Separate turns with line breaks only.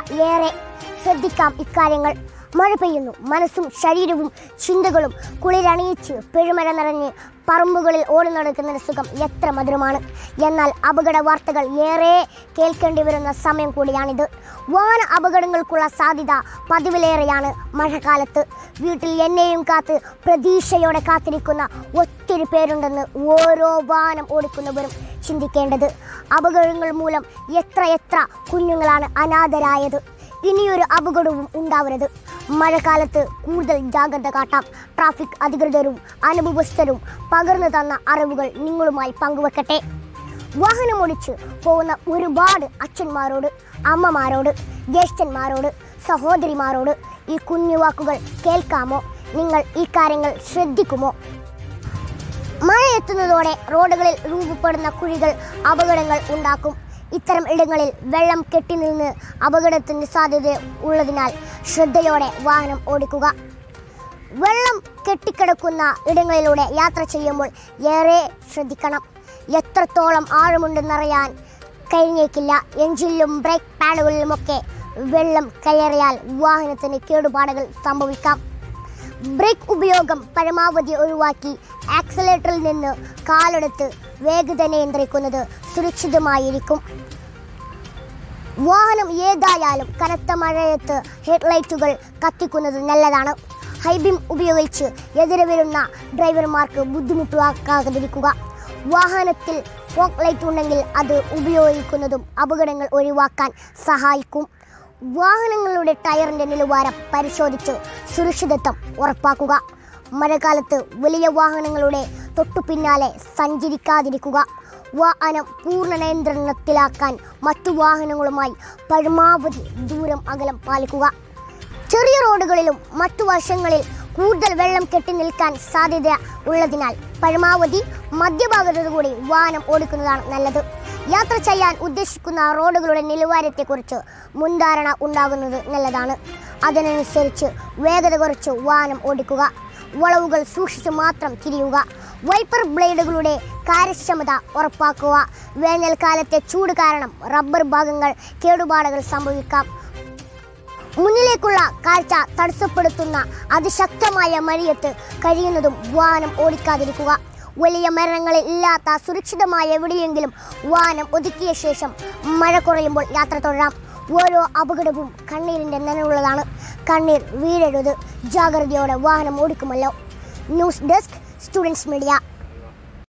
ഏറെ ശ്രദ്ധിക്കാം ഇക്കാര്യങ്ങൾ മഴ പെയ്യുന്നു മനസ്സും ശരീരവും ചിന്തകളും കുളിരണിയിച്ച് പെരുമഴ നിറഞ്ഞ് പറമ്പുകളിൽ ഓടി നടക്കുന്ന സുഖം എത്ര മധുരമാണ് എന്നാൽ അപകട വാർത്തകൾ ഏറെ കേൾക്കേണ്ടി വരുന്ന സമയം കൂടിയാണിത് വാഹന അപകടങ്ങൾക്കുള്ള സാധ്യത പതിവിലേറെയാണ് മഴക്കാലത്ത് വീട്ടിൽ എന്നെയും കാത്ത് പ്രതീക്ഷയോടെ കാത്തിരിക്കുന്ന ഒത്തിരി പേരുണ്ടെന്ന് ഓരോ വാഹനം ഓടിക്കുന്നവരും ചിന്തിക്കേണ്ടത് അപകടങ്ങൾ മൂലം എത്ര എത്ര കുഞ്ഞുങ്ങളാണ് അനാഥരായത് ഇനിയൊരു അപകടവും ഉണ്ടാവരുത് മഴക്കാലത്ത് കൂടുതൽ ജാഗ്രത കാട്ടാം ട്രാഫിക് അധികൃതരും അനുഭവസ്ഥരും പകർന്നു തന്ന അറിവുകൾ നിങ്ങളുമായി പങ്കുവെക്കട്ടെ വാഹനമോടിച്ച് പോകുന്ന ഒരുപാട് അച്ഛന്മാരോട് അമ്മമാരോട് ജ്യേഷ്ഠന്മാരോട് സഹോദരിമാരോട് ഈ കുഞ്ഞു വാക്കുകൾ കേൾക്കാമോ നിങ്ങൾ ഈ കാര്യങ്ങൾ ശ്രദ്ധിക്കുമോ മഴ എത്തുന്നതോടെ റോഡുകളിൽ രൂപപ്പെടുന്ന കുഴികൾ അപകടങ്ങൾ ഉണ്ടാക്കും ഇത്തരം ഇടങ്ങളിൽ വെള്ളം കെട്ടിനിന്ന് അപകടത്തിന് സാധ്യത ഉള്ളതിനാൽ ശ്രദ്ധയോടെ വാഹനം ഓടിക്കുക വെള്ളം കെട്ടിക്കിടക്കുന്ന ഇടങ്ങളിലൂടെ യാത്ര ചെയ്യുമ്പോൾ ഏറെ ശ്രദ്ധിക്കണം എത്രത്തോളം ആഴമുണ്ടെന്നറിയാൻ കഴിഞ്ഞേക്കില്ല എഞ്ചിനിലും ബ്രേക്ക് പാഡുകളിലുമൊക്കെ വെള്ളം കയറിയാൽ വാഹനത്തിന് കേടുപാടുകൾ സംഭവിക്കാം ബ്രേക്ക് ഉപയോഗം പരമാവധി ഒഴിവാക്കി ആക്സലേറ്ററിൽ നിന്ന് കാലെടുത്ത് വേഗത നിയന്ത്രിക്കുന്നത് സുരക്ഷിതമായിരിക്കും വാഹനം ഏതായാലും കനത്ത മഴയത്ത് ഹെഡ്ലൈറ്റുകൾ കത്തിക്കുന്നത് നല്ലതാണ് ഹൈബീം ഉപയോഗിച്ച് എതിരെ വരുന്ന ഡ്രൈവർമാർക്ക് ബുദ്ധിമുട്ടാക്കാതിരിക്കുക വാഹനത്തിൽ ഫോക്ക് ലൈറ്റ് ഉണ്ടെങ്കിൽ അത് ഉപയോഗിക്കുന്നതും അപകടങ്ങൾ ഒഴിവാക്കാൻ സഹായിക്കും വാഹനങ്ങളുടെ ടയറിന്റെ നിലവാരം പരിശോധിച്ച് സുരക്ഷിതത്വം ഉറപ്പാക്കുക മഴക്കാലത്ത് വലിയ വാഹനങ്ങളുടെ തൊട്ടു പിന്നാലെ സഞ്ചരിക്കാതിരിക്കുക വാഹനം പൂർണ്ണ നിയന്ത്രണത്തിലാക്കാൻ മറ്റു വാഹനങ്ങളുമായി പരമാവധി ദൂരം അകലം പാലിക്കുക ചെറിയ റോഡുകളിലും മറ്റു വശങ്ങളിൽ കൂടുതൽ വെള്ളം കെട്ടി നിൽക്കാൻ സാധ്യത ഉള്ളതിനാൽ പരമാവധി മധ്യഭാഗത്തു കൂടി വാഹനം ഓടിക്കുന്നതാണ് നല്ലത് യാത്ര ചെയ്യാൻ ഉദ്ദേശിക്കുന്ന റോഡുകളുടെ നിലവാരത്തെക്കുറിച്ച് മുൻധാരണ ഉണ്ടാകുന്നത് നല്ലതാണ് അതിനനുസരിച്ച് വേഗത കുറച്ച് വാഹനം ഓടിക്കുക വളവുകൾ സൂക്ഷിച്ച് മാത്രം തിരിയുക വൈപ്പർ ബ്ലേഡുകളുടെ കാര്യക്ഷമത ഉറപ്പാക്കുക വേനൽക്കാലത്തെ ചൂട് കാരണം റബ്ബർ ഭാഗങ്ങൾ കേടുപാടുകൾ സംഭവിക്കാം മുന്നിലേക്കുള്ള കാഴ്ച തടസ്സപ്പെടുത്തുന്ന അതിശക്തമായ മഴയത്ത് കഴിയുന്നതും വാഹനം ഓടിക്കാതിരിക്കുക വലിയ മരണങ്ങളിൽ ഇല്ലാത്ത സുരക്ഷിതമായ എവിടെയെങ്കിലും വാഹനം ഒതുക്കിയ ശേഷം മഴ കുറയുമ്പോൾ യാത്ര തുടരാം ഓരോ അപകടവും കണ്ണീരിൻ്റെ നനവുള്ളതാണ് കണ്ണീർ വീഴരുത് ജാഗ്രതയോടെ വാഹനം ഓടിക്കുമല്ലോ ന്യൂസ് ഡെസ്ക് സ്റ്റുഡൻസ് മീഡിയ